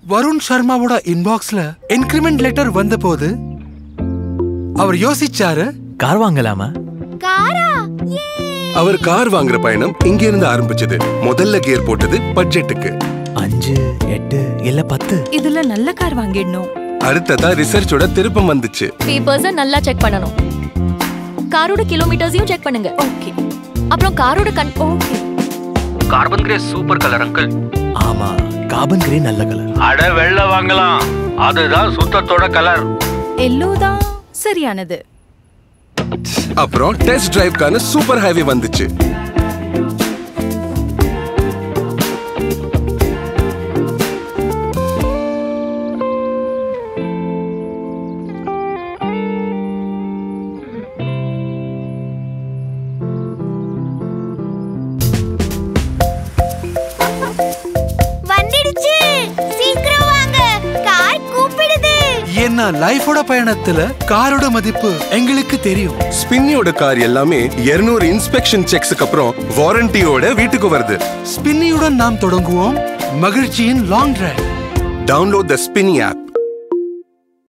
வருண் சர்மாவோட இன்பாக்ஸ்ல increment letter வந்தபோது அவர் யோசிச்சாரு கார் வாங்கலாமா காரா அவர் கார் வாங்குற பயணம் இங்க இருந்து ஆரம்பிச்சது முதல்ல கியர் போட்டது பட்ஜெட்டுக்கு அஞ்சு எட்டு இல்ல பத்து இதுல நல்ல கார் வாங்கிடணும் அடுத்ததா ரிசர்ச்சோட திருப்பம் வந்துச்சு பேப்பர்ஸ நல்லா செக் பண்ணணும் காரோட கிலோமீட்டர்ஸையும் செக் பண்ணுங்க ஓகே அப்புறம் காரோட கண் okay carbon grey super colour uncle ஆமா காபன் கிரே நல்ல கலர் அட வெள்ள வாங்கலாம் அதுதான் சுத்தத்தோட கலர் எல்லோ தான் சரியானது அப்புறம் டெஸ்ட் டிரைவ்க்கான சூப்பர் ஹைவே வந்துச்சு வந்துடுச்சு சீக்கிரம் வாங்க கார் கூப்பிடுது ஏன்னா லைஃபோட பயணத்துல காரோட மதிப்பு எங்களுக்கு தெரியும் ஸ்பின்னியோட கார் எல்லாமே 200 இன்ஸ்பெக்ஷன் செக்ஸ்க்கு அப்புறம் வாரண்டியோட வீட்டுக்கு வருது ஸ்பின்னியுடன் நாம் தொடங்குவோம் மகிழ்ச்சியின் long drive download the Spinny app